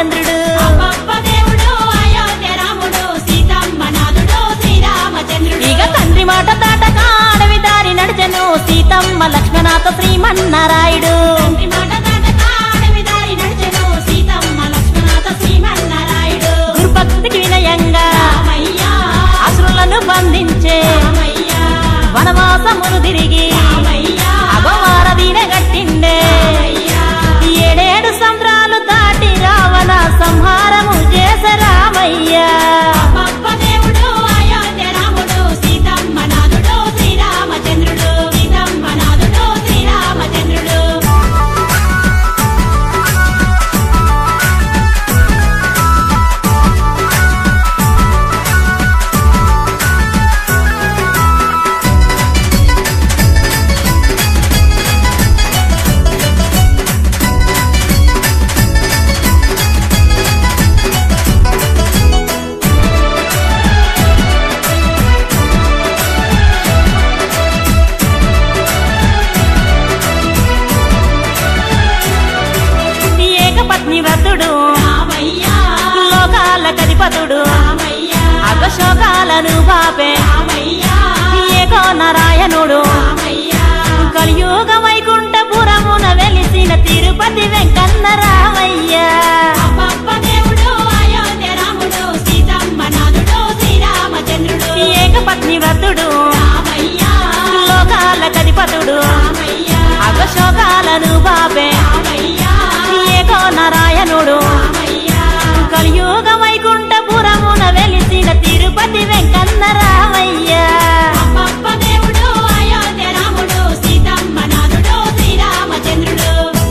శ్రీరామచంద్రుడు అబ్బబ్బ దేవుడు అయోధ్య రాముడు సీతమ్మ నాథుడు శ్రీరామచంద్రుడు ఇక తండ్రి మాట దాటక అడవి దారి నడిచెను సీతమ్మ లక్ష్మణాథ శ్రీమన్నారాయుడు తండ్రి మాట దాటక అడవి దారి నడిచెను సీతమ్మ లక్ష్మణాథ శ్రీమన్నారాయుడు గురుభక్తికి వినయంగా రామయ్య అసురులను బంధించే రామయ్య వనవాసమును తిరిగి రామయ్య అగవారదీన గట్టిండే రామయ్య ఏడేడు సంద్రాలు దాటి రావణ సంహారము చేసే రామయ్య అబ్బబ్బ దేవుడు అయోధ్య రాముడు సీతమ్మ నాథుడు శ్రీరామచంద్రుడు సీతమ్మ నాథుడు శ్రీరామచంద్రుడు ఏకపత్ని వ్రతుడు రామయ్య లోకాల కధిపతుడు రామయ్య అగశోకాలను పాపే రామయ్య ఏకో నారాయణుడు రామయ్య కలియుగ వైకుంఠపురమున వెలిసిన తిరుపతి వెంకన్న రామయ్య అబ్బబ్బ దేవుడు అయోధ్య రాముడు సీతమ్మ నాథుడు శ్రీరామచంద్రుడు ఏకపత్ని వ్రతుడు రామయ్య లోకాల కధిపతుడు రామయ్య అగశోకాలను పాపే రామయ్య ఏకో నారాయణుడు రామయ్య కలియుగ వైకుంఠపురమున వెలిసిన తిరుపతి వెంకన్న రామయ్య అబ్బబ్బ దేవుడు అయోధ్య రాముడు సీతమ్మ నాథుడు శ్రీరామచంద్రుడు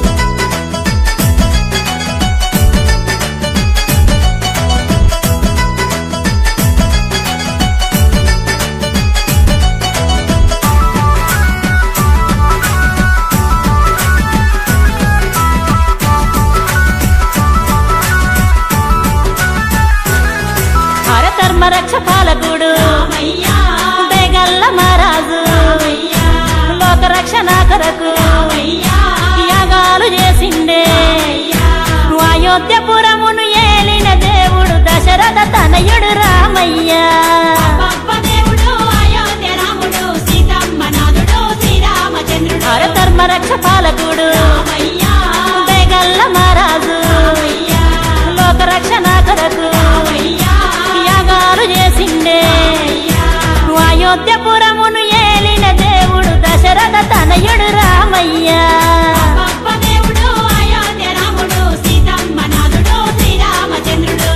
హర ధర్మ రక్ష పాలకుడు రామయ్య బేగల్ల మహారాజు రామయ్య లోక రక్షణ కొరకు రామయ్య యాగాలు చేసిండే అయోధ్యపురమును ఏలిన దేవుడు దశరథ తనయుడు రామయ్య అబ్బబ్బ దేవుడు అయోధ్య రాముడు సీతమ్మ నాథుడు శ్రీరామచంద్రుడు హర ధర్మ రక్ష పాలకుడు రామయ్య బేగల్ల మహారాజు రామయ్య లోక రక్షణ కొరకు రామయ్య యాగాలు చేసిండే అయోధ్యపురమును ఏలిన దేవుడు దశరథ తనయుడు రామయ్య అబ్బబ్బ దేవుడు అయోధ్య రాముడు సీతమ్మ నాథుడు శ్రీరామచంద్రుడు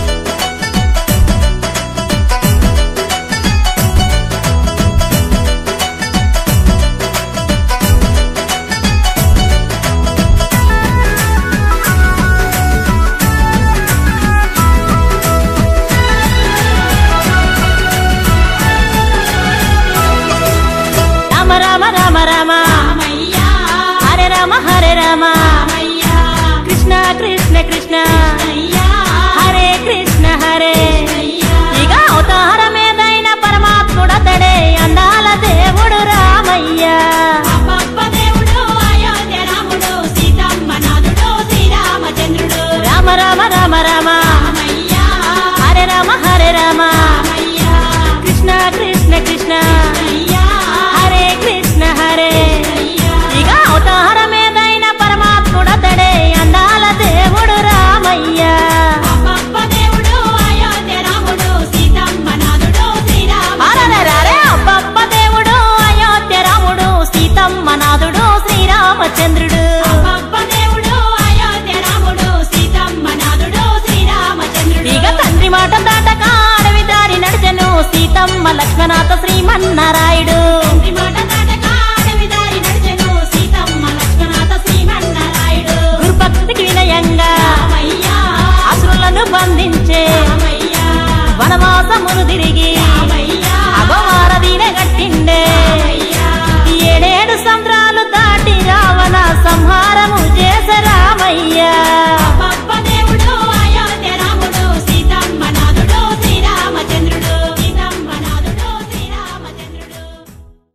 రామ రామ రామ రామ రామయ్య హరే రామ హరే రామ రామయ్య కృష్ణ కృష్ణ కృష్ణ అయ్య హరే కృష్ణ హరే అయ్య ఇక అవతారమేదైన పరమాత్ముడతడే అందాల దేవుడు రామయ్య అబ్బబ్బ దేవుడు అయోధ్య రాముడు సీతమ్మ నాథుడు శ్రీరామచంద్రుడు రామ రామ రామ రామ రామయ్య హరే రామ హరే రామ రామయ్య కృష్ణ కృష్ణ కృష్ణ అయ్య హరే కృష్ణ హరే అయ్య ఇక అవతారమేదైన పరమాత్ముడతడే అందాల దేవుడు రామయ్య అబ్బబ్బ దేవుడు అయోధ్య రాముడు సీతమ్మ నాథుడు శ్రీరామ అరరరరే అబ్బబ్బ దేవుడు అయోధ్య రాముడు సీతమ్మ నాథుడు శ్రీరామచంద్రుడు అబ్బబ్బ దేవుడు అయోధ్య రాముడు సీతమ్మ నాథుడు శ్రీరామచంద్రుడు ఇక తండ్రి మాట దాటక అడవి దారి నడిచెను సీతమ్మ లక్ష్మణాథ శ్రీమన్నారాయుడు తండ్రి మాట దాటక అడవి దారి నడిచెను సీతమ్మ లక్ష్మణాథ శ్రీమన్నారాయుడు గురుభక్తికి వినయంగా రామయ్య అసురులను బంధించే రామయ్య వనవాసమును తిరిగి రామయ్య అగవారదీన గట్టిండే రామయ్య ఏడేడు సంద్రాలు దాటి రావణ సంహారము చేసే రామయ్య